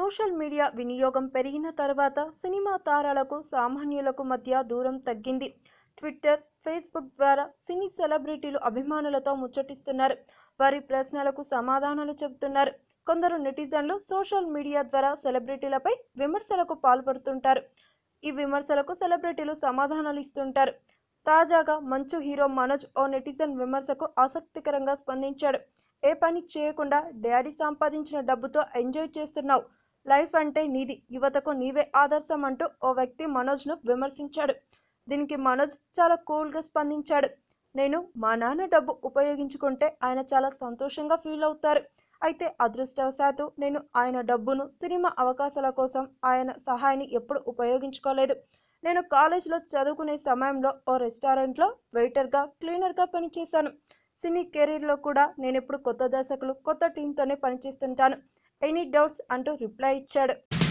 social media వినియోగం పెరిగిన తర్వాత సినిమా తారాలకు సామాన్యులకు మధ్య దూరం తగ్గింది ట్విట్టర్ ఫేస్బుక్ ద్వారా సినీ సెలబ్రిటీలు అభిమానులతో ముచ్చటిస్తున్నారు వారి ప్రశ్నలకు సమాధానాలు చెబుతున్నారు కొందరు నెటిజన్లు సోషల్ మీడియా ద్వారా సెలబ్రిటీలపై విమర్శలకు పాల్పడుతుంటారు ఈ విమర్శలకు సెలబ్రిటీలు సమాధానాలు ఇస్తుంటారు తాజాగా మంచు హీరో మనోజ్ ఓ నెటిజన్ విమర్శకు ఆసక్తికరంగా స్పందించాడు ఏ పని చేయకుండా డాడీ సంపాదించిన డబ్బుతో ఎంజాయ్ చేస్తున్నావు లైఫ్ అంటే నీది యువతకు నీవే ఆదర్శం అంటూ ఓ వ్యక్తి మనోజ్ను విమర్శించాడు దీనికి మనోజ్ చాలా కూల్గా స్పందించాడు నేను మా నాన్న డబ్బు ఉపయోగించుకుంటే ఆయన చాలా సంతోషంగా ఫీల్ అవుతారు అయితే అదృష్టవశాత్తు నేను ఆయన డబ్బును సినిమా అవకాశాల కోసం ఆయన సహాయాన్ని ఎప్పుడు ఉపయోగించుకోలేదు నేను కాలేజ్లో చదువుకునే సమయంలో ఓ రెస్టారెంట్లో వెయిటర్గా క్లీనర్గా పనిచేశాను సినీ కెరీర్లో కూడా నేను ఇప్పుడు కొత్త దర్శకులు కొత్త టీంతోనే పనిచేస్తుంటాను ఎనీ డౌట్స్ అంటూ రిప్లై ఇచ్చాడు